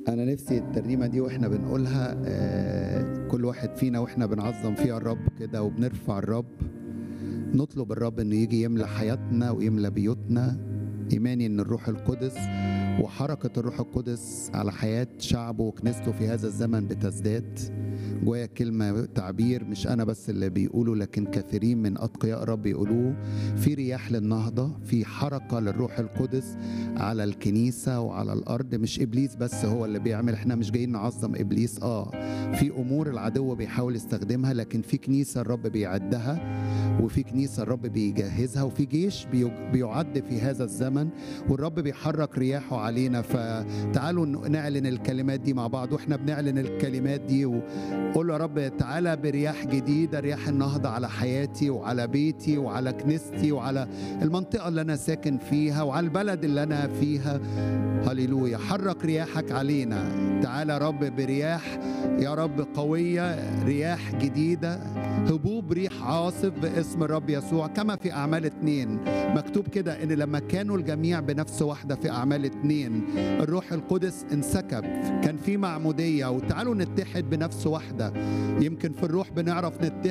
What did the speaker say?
انا نفسي الترنيمه دي واحنا بنقولها آه، كل واحد فينا واحنا بنعظم فيها الرب كده وبنرفع الرب نطلب الرب انه يجي يملى حياتنا ويملى بيوتنا ايماني ان الروح القدس وحركه الروح القدس على حياه شعبه وكنيسته في هذا الزمن بتزداد جوايا كلمه تعبير مش انا بس اللي بيقوله لكن كثيرين من اتقياء الرب يقولوه في رياح للنهضه في حركه للروح القدس على الكنيسه وعلى الارض مش ابليس بس هو اللي بيعمل احنا مش جايين نعظم ابليس اه في امور العدو بيحاول يستخدمها لكن في كنيسه الرب بيعدها وفي كنيسه الرب بيجهزها وفي جيش بيج- بيعد في هذا الزمن والرب بيحرك رياحه علينا فتعالوا ن- نعلن الكلمات دي مع بعض واحنا بنعلن الكلمات دي وقول له يا رب تعالى برياح جديده رياح النهضه على حياتي وعلى بيتي وعلى كنيستي وعلى المنطقه اللي انا ساكن فيها وعلى البلد اللي انا فيها هللويا حرك رياحك علينا تعالى يا رب برياح يا رب قويه رياح جديده هبوب ريح عاصف باسم الرب يسوع كما في أعمال اتنين مكتوب كده إن لما كانوا الجميع بنفس واحدة في أعمال اتنين الروح القدس انسكب كان في معمودية وتعالوا نتحد بنفس واحدة يمكن في الروح بنعرف نتحد